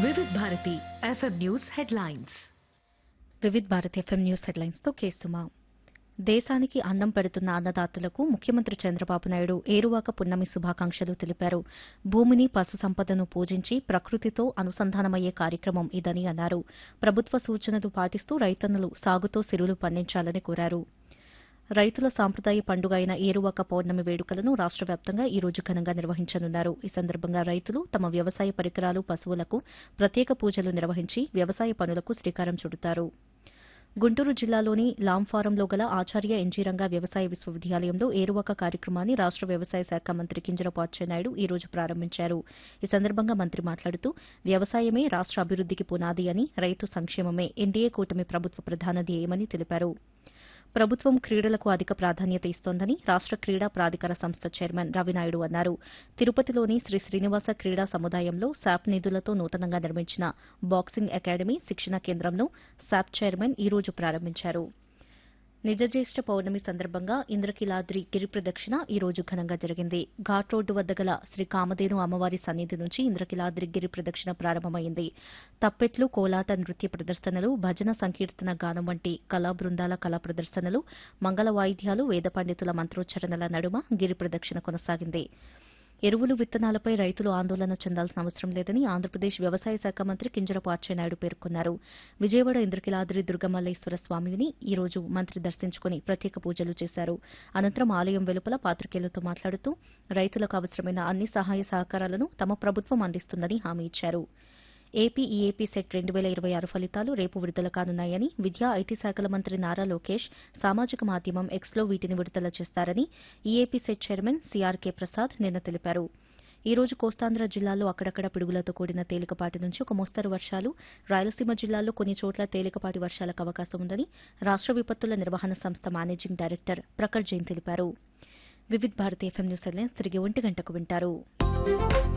వివిధ Bharati FM news headlines Vividh Bharat FM news headlines తో కేసుమా దేశానికి అన్నం పెడుతున్న అన్నదాతలకు ముఖ్యమంత్రి చంద్రబాబు నాయుడు ఏరువాక పున్నమి శుభాకాంక్షలు తెలిపారు భూమిని పశు సంపదను పూజించి ప్రకృతితో అనుసంధానమయ్యే కార్యక్రమం ఇదని అన్నారు ప్రభుత్వ సూచనలు పాటిస్తూ రైతన్నులు సాగుతో సిరులు పండించాలని కోరారు రైతుల సాంప్రదాయ పండుగ అయిన ఏరువాక పౌర్ణమి వేడుకలను రాష్ట వ్యాప్తంగా ఈ రోజు ఘనంగా నిర్వహించనున్నారు ఈ సందర్భంగా రైతులు తమ వ్యవసాయ పరికరాలు పశువులకు ప్రత్యేక పూజలు నిర్వహించి వ్యవసాయ పనులకు శ్రీకారం చుడతారు గుంటూరు జిల్లాలోని లాంఫారంలో గల ఆచార్య ఎన్జీరంగా వ్యవసాయ విశ్వవిద్యాలయంలో ఏరువాక కార్యక్రమాన్ని రాష్ట వ్యవసాయ శాఖ మంత్రి కింజరపు అచ్చెన్నాయుడు ఈ రోజు ప్రారంభించారు ఈ సందర్భంగా మంత్రి మాట్లాడుతూ వ్యవసాయమే రాష్ట అభివృద్దికి పునాది అని రైతు సంక్షేమమే ఎన్డీఏ కూటమి ప్రభుత్వ ప్రధాన ధ్యేయమని తెలిపారు ప్రభుత్వం క్రీడలకు అధిక ప్రాధాన్యత ఇస్తోందని రాష్ట క్రీడా ప్రాధికార సంస్థ చైర్మన్ రవినాయుడు అన్నారు తిరుపతిలోని శ్రీ శ్రీనివాస క్రీడా సముదాయంలో శాప్ నిధులతో నూతనంగా నిర్మించిన బాక్సింగ్ అకాడమీ శిక్షణ కేంద్రంను శాప్ చైర్మన్ ఈ రోజు ప్రారంభించారు నిజజ్యేష్ఠ పౌర్ణమి సందర్భంగా ఇంద్రకీలాద్రి గిరి ప్రదక్షిణ ఈ రోజు ఘనంగా జరిగింది ఘాట్ రోడ్డు వద్ద గల శ్రీ కామధేను అమ్మవారి సన్నిధి నుంచి ఇంద్రకీలాద్రి గిరి ప్రదక్షిణ ప్రారంభమైంది తప్పెట్లు కోలాట నృత్య ప్రదర్శనలు భజన సంకీర్తన గానం వంటి కళా బృందాల కళా ప్రదర్శనలు మంగళ వాయిద్యాలు వేద పండితుల మంత్రోచ్చరణల నడుమ గిరి ప్రదక్షిణ కొనసాగింది ఎరువులు విత్తనాలపై రైతులు ఆందోళన చెందాల్సిన అవసరం లేదని ఆంధ్రప్రదేశ్ వ్యవసాయ శాఖ మంత్రి కింజరపు అచ్చెన్నాయుడు పేర్కొన్నారు విజయవాడ ఇంద్రకీలాద్రి దుర్గమల్లేశ్వర స్వామిని ఈ రోజు మంత్రి దర్శించుకుని ప్రత్యేక పూజలు చేశారు అనంతరం ఆలయం వెలుపల పాత్రికేయులతో మాట్లాడుతూ రైతులకు అవసరమైన అన్ని సహాయ సహకారాలను తమ ప్రభుత్వం అందిస్తుందని హామీ ఇచ్చారు ఏపీ ఈఏపీ సెట్ రెండు వేల ఇరవై ఆరు ఫలితాలు రేపు విడుదల కానున్నాయని విద్యా ఐటీ శాఖల మంత్రి నారా లోకేష్ సామాజిక మాధ్యమం ఎక్స్లో వీటిని విడుదల చేస్తారని EAP CET chairman CRK Prasad నిన్న తెలిపారు ఈ రోజు కోస్తాంధ్ర జిల్లాల్లో అక్కడక్కడ పిడుగులతో కూడిన తేలికపాటి నుంచి ఒక మోస్తరు వర్షాలు రాయలసీమ జిల్లాల్లో కొన్ని చోట్ల తేలికపాటి వర్షాలకు అవకాశం ఉందని రాష్ట విపత్తుల నిర్వహణ సంస్థ మేనేజింగ్ డైరెక్టర్ ప్రఖర్ జైన్ తెలిపారు Vividh Bharati FM news headlines తిరిగి ఒంటి గంటకు వింటారు